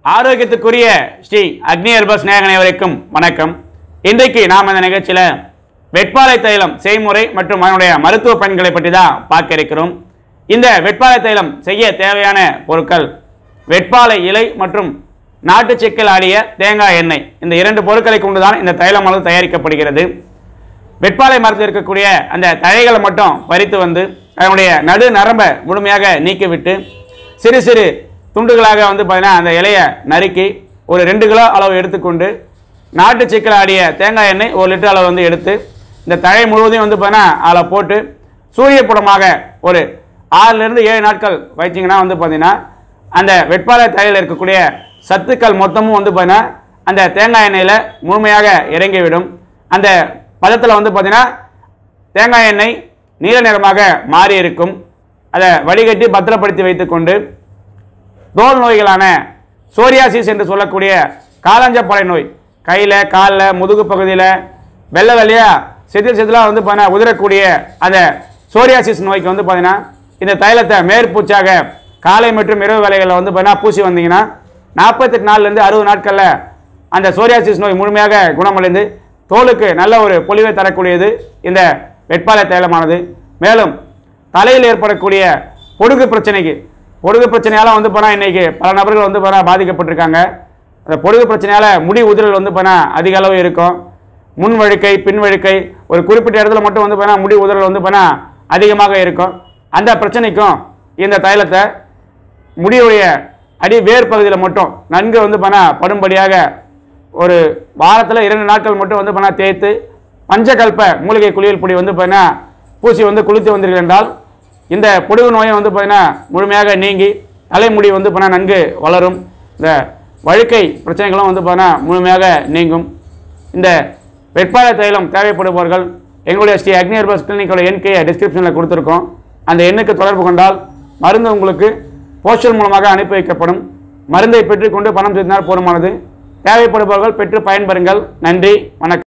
ஆரோக்கியத்துக்குரிய ஸ்ரீ அக்னி ஹெர்பஸ் நேயர் அனைவருக்கும் வணக்கம் இன்றைக்கு நாம் இந்த நிகழ்ச்சியில் வெட்பாலை தைலம் செய்முறை மற்றும் அதனுடைய மருத்துவ பயன்களை பற்றி தான் பார்க்க இருக்கிறோம் இந்த வெட்பாலை தைலம் செய்ய தேவையான பொருட்கள் வெட்பாலை இலை மற்றும் நாட்டு செக்கில் ஆடிய தேங்காய் எண்ணெய் இந்த இரண்டு பொருட்களை கொண்டுதான் இந்த தைலமானது தயாரிக்கப்படுகிறது வெட்பாலை மரத்தில் இருக்கக்கூடிய அந்த தழைகளை மட்டும் பறித்து வந்து அதனுடைய நடு நரம்பை முழுமையாக நீக்கிவிட்டு சிறு சிறு துண்டுகளாக வந்து பார்த்தீங்கன்னா அந்த இலையை நறுக்கி ஒரு ரெண்டு கிலோ அளவு எடுத்துக்கொண்டு நாட்டு சிக்கல் ஆடிய தேங்காய் எண்ணெய் ஒரு லிட்டர் அளவு வந்து எடுத்து இந்த தழை முழுவதையும் வந்து பார்த்தீங்கன்னா அதில் போட்டு சூரிய புடமாக ஒரு ஆறிலிருந்து ஏழு நாட்கள் வச்சிங்கன்னா வந்து பார்த்தீங்கன்னா அந்த வெட்பாலை தழையில் இருக்கக்கூடிய சத்துக்கள் மொத்தமும் வந்து பார்த்தீங்கன்னா அந்த தேங்காய் எண்ணெயில் முழுமையாக இறங்கிவிடும் அந்த பதத்தில் வந்து பார்த்தீங்கன்னா தேங்காய் எண்ணெய் நீல நிறமாக மாறி இருக்கும் அதை வடிகட்டி பத்திரப்படுத்தி வைத்துக்கொண்டு தோல் நோய்களான சோரியாசிஸ் என்று சொல்லக்கூடிய காலஞ்சப்படை நோய் கையில் காலில் முதுகு பகுதியில் வெள்ளை வெள்ளையாக செதில் செதிலாக வந்து பார்த்தீங்கன்னா உதிரக்கூடிய அந்த சோரியாசிஸ் நோய்க்கு வந்து பார்த்தீங்கன்னா இந்த தைலத்தை மேற்பூச்சாக காலை மற்றும் இரவு வேலைகளில் வந்து பார்த்தீங்கன்னா பூசி வந்தீங்கன்னா நாற்பத்தெட்டு நாள்லேருந்து அறுபது நாட்களில் அந்த சோரியாசிஸ் நோய் முழுமையாக குணமடைந்து தோலுக்கு நல்ல ஒரு பொலிவை தரக்கூடியது இந்த வெட்பாலை தைலமானது மேலும் தலையில் ஏற்படக்கூடிய பொடுகு பிரச்சனைக்கு பொடுகு பிரச்சனையால் வந்து போனால் இன்னைக்கு பல நபர்கள் வந்து போனால் பாதிக்கப்பட்டிருக்காங்க அந்த பொடுகு பிரச்சனையால் முடி உதிரல் வந்து போனால் அதிக அளவு இருக்கும் முன் வழுக்கை பின் வழுக்கை ஒரு குறிப்பிட்ட இடத்துல மட்டும் வந்து போனால் முடி உதிரல் வந்து போனால் அதிகமாக இருக்கும் அந்த பிரச்சனைக்கும் இந்த தைலத்தை முடியுடைய அடி வேர் பகுதியில் மட்டும் நன்கு வந்து பண்ண படும்படியாக ஒரு வாரத்தில் இரண்டு நாட்கள் மட்டும் வந்து பண்ண தேய்த்து பஞ்சகல்ப மூலிகை குளியல் பொடி வந்து பண்ண பூசி வந்து குளித்து வந்தீர்கள் என்றால் இந்த பொடுகு நோயை வந்து பார்த்தீங்கன்னா முழுமையாக நீங்கி தலைமுடி வந்து பண்ண நன்கு வளரும் இந்த வழுக்கை பிரச்சனைகளும் வந்து பார்த்தீங்கன்னா முழுமையாக நீங்கும் இந்த வெட்பாலை தைலம் தேவைப்படுபவர்கள் எங்களுடைய ஸ்ரீ அக்னி ஹெர்பல்ஸ் கிளினிக்கோட எண் கீழே டிஸ்கிரிப்ஷனில் கொடுத்துருக்கோம் அந்த எண்ணுக்கு தொடர்பு கொண்டால் மருந்து உங்களுக்கு போஸ்டல் மூலமாக அனுப்பி வைக்கப்படும் மருந்தை பெற்றுக்கொண்டு பணம் செலுத்தினால் போதுமானது தேவைப்படுபவர்கள் பெற்று பயன்பெறுங்கள் நன்றி வணக்கம்